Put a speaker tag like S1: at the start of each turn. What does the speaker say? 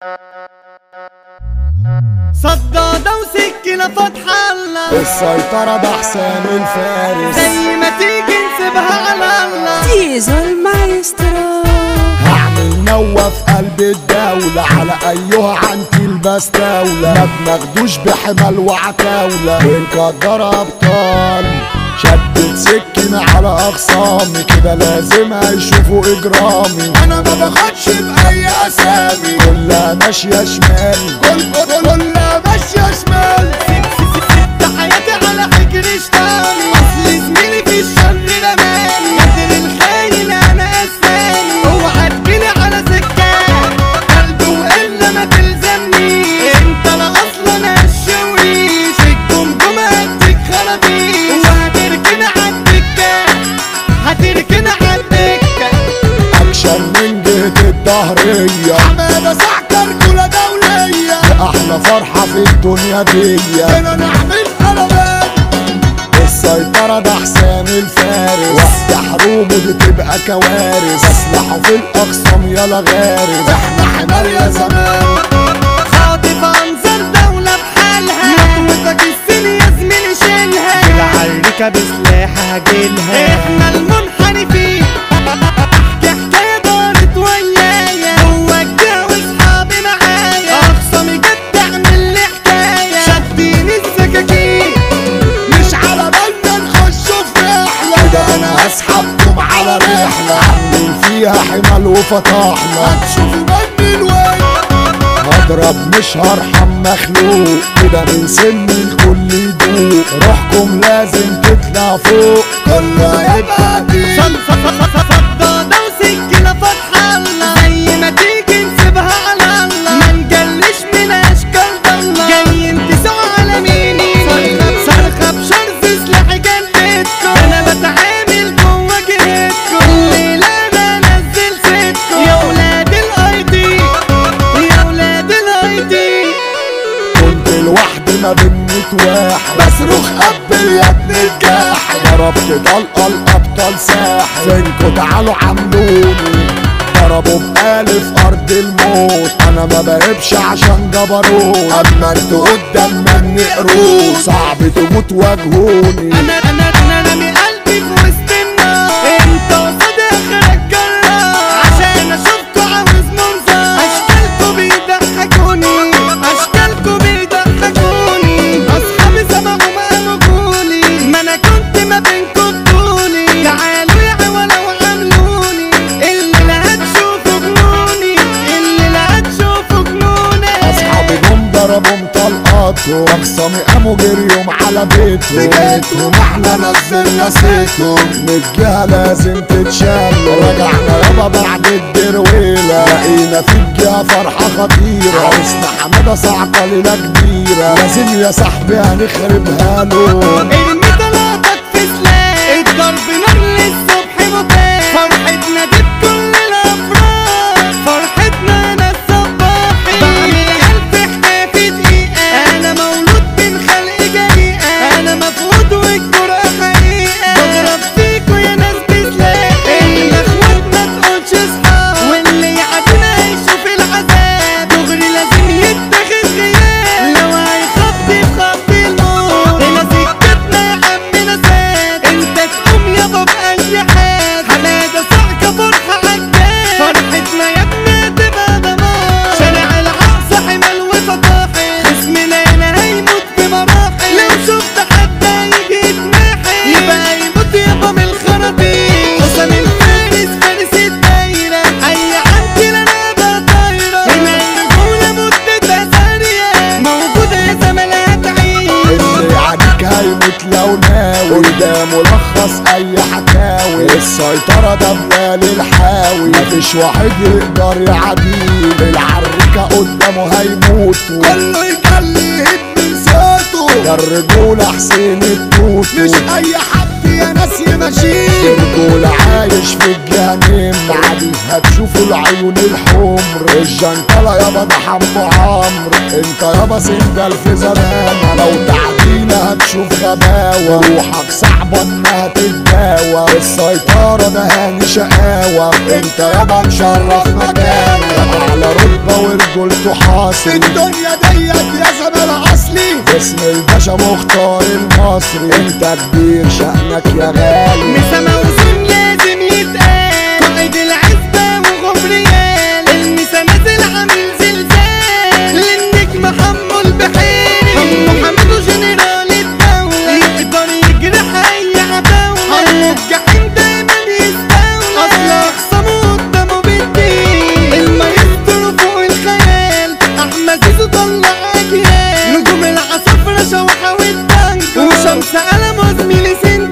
S1: صدادة وسكينة فتح الله
S2: السيطرة ده حسام الفارس
S1: زي ما تيجي نسيبها على الله
S3: ديزو المايسترو
S2: هعمل نوة في قلب الدولة على أيها عنتي البستاولة ما بناخدوش بحمل وعتاولة بنقدر أبطال شدت سكينة على أخصامي كده لازم هيشوفوا إجرامي أنا ما باخدش بأي أسامي كلها ماشية شمال كل كلها ماشية شمال
S1: سبت حياتي على حجر اشتاني اصل زميلي في الشر رماني قاتل الخاين انا اساني اوعى تجيلي على سكة قلبي وإلا ما تلزمنيش انت لا اصلا هالشويش الجمجمة هديك خرابيش وهتركن عالدكة هتركن عالدكة
S2: اكشن من جهة الظهرية حمادة سعكر كلها دولية احلى فرحة في الدنيا دي هنا نعمل قلبات السيطرة ده حسام الفارس وقت حروبه دي تبقى كوارث اسلحه في الاقسام يلا غارز احنا حمار يا زمان
S1: خاطف انظر دولة بحالها مطوتك السن يا زميلي شيلها العريكة بسلاحها هجيلها احنا المنحرفين احكي حكاية دارت ويايا هو الجو واصحابي معايا اخصامي جت تعمل لي حكاية شديني السكاكين
S2: مش على بالنا نخشوا في رحلة ده انا هسحبكم على رحلة عاملين فيها حمل وفتحنا هتشوفوا مني الوين هضرب مش هرحم مخلوق كده من سن الكل يدوق روحكم لازم تطلع فوق كله هيبقى دي
S1: صدادة وسكينة فتح الله زي ما تيجي نسيبها على الله ما نجلش من اشكال ضالة جايين تسعوا على ميني صرخة بشرز سلاحي جنبتكم انا بتعامل جوا جهتكم الليلة انا انزل ستكم يا ولاد الاي دي يا ولاد الاي دي
S2: كنت لوحدي ما بين ميت واحد بصرخ قبل يا ابن الجاح ضربت طلقة الأبطال ساحل فينكوا تعالوا عملوني ضربوا بألف أرض الموت أنا ما بهبش عشان جبروت أما انتوا قدام مني قروش صعب تموت واجهوني
S1: انا انا انا رامي قلبي في وسط النار انت قصاد اخرك جراح عشان اشوفكوا عاوز منظر اشكالكوا بيضحكوني اشكالكوا بيضحكوني اصحابي سمعوا ما قاموا جولي ما انا كنت ما بينكوا بطولي تعالوا يا عوالة وعاملوني اللي لا هتشوفوا جنوني اللي لا هتشوفوا جنوني
S2: اصحابي جم ضربوا طلقاتهم اقسامي قاموا جريهم على بيتهم بيتهم احنا نزلنا سيتهم من الجهه لازم تتشال رجعنا يابا بعد الدرويله لقينا في الجهه فرحه خطيره عرسنا حماده صعقه ليله كبيره لازم يا صاحبي هنخربها له
S1: ارمي طلقتك في سلاح الضرب نار للصبح مباح فرحتنا دي بكل الافراح فرحتنا انا الصباحي بعمل الف حكايه في دقيقه انا مولود من خلق جريئه انا مفقود والجرأة حقيقه بضرب فيكوا يا ناس بسلاح اللي اخوات ما تقولش اصحاب واللي يعدينا هيشوف العذاب دغري لازم يتاخد غياب لو هيخبي بخبي الموت هنا سكتنا يا عمنا ساد انت تقوم يابا بأي حال حمادة صعقة فرحة عجال فرحتنا يا ابني تبقى دمار شارع العقصة حمل وفطاحل خصمنا هنا هيموت بمراحل لو شفت حد هيجي يتناحل يبقى يموت يابا من الخراطيم حسن الفارس فارس الدايرة أي عندي لنا طايرة هنا الرجولة مدتها ثانية موجودة يا زملاء تعيش
S2: اللي عليك هيموت لو ناوي وده ملخص اي حكاوي السيطرة ده بلال الحاوي مفيش واحد يقدر يعديه العريكة قدامه هيموت كله يجلي يهد من ذاته يا الرجولة حسين التوت مش اي حد يا ناس يمشيه الرجولة عايش في الجحيم عادي هتشوفوا العيون الحمر الجنطلة يابا ده حمو عمرو انت يابا سندل في زمان لو تعدينا هتشوف غباوة روحك صعبة انها تتداوى السيطرة ده هاني شقاوة انت يابا مشرف مكانك على رتبة بابا ورجولته حاصل الدنيا ديت يا زمان اصلي اسم الباشا مختار المصري انت كبير شأنك يا غالي
S1: مسا موزون لازم يتقال قائد العزبة وغبريال المسا نازل عامل زلزال للنجم حمو البحيري حمو حمدو جنرال الدولة يقدر يجرح أي عداولة حمو الجحيم دايما يستولى أصل أخصامه قدامه بالدين المايسترو فوق الخيال أحمد زيزو طلع أجيال نجوم العصافرة شوحة والتانكو وشمس قلم وزميلي سن